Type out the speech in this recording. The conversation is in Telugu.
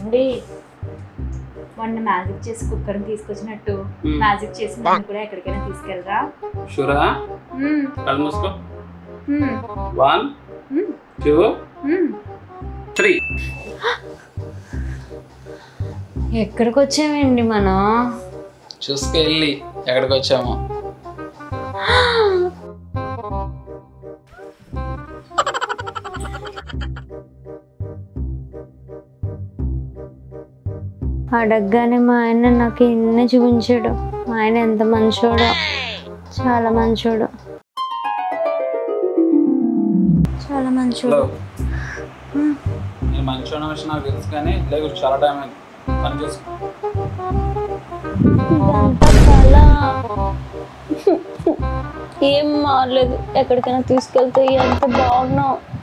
ఏమండి మొన్న మ్యాజిక్ చేసి కుక్కర్ని తీసుకొచ్చినట్టు Hmm. మ్యాజిక్ చేసి నన్ను కూడా ఎక్కడికైనా తీసుకెళ్ళరా షూరా మ్మ్. కళ్ళు మూసుకో మ్మ్. వన్ మ్మ్. టూ మ్మ్. త్రీ ఎక్కడికి వచ్చామండి మనం చూసుకెళ్ళి ఎక్కడికి వచ్చాము అడగగానే మా ఆయన నాకు ఎన్ని చూపించాడు మా ఆయన ఎంత మంచోడో చాలా మంచోడు చాలా మంచోడు హలో నేను మంచి ఉన్న విషయం నాకు తెలుసు కానీ లేదు చాలా టైం అయింది పని చేసుకో ఇదంతా కళ ఏం మారలేదు ఎక్కడికైనా తీసుకెళ్తే ఎంత బాగున్నావు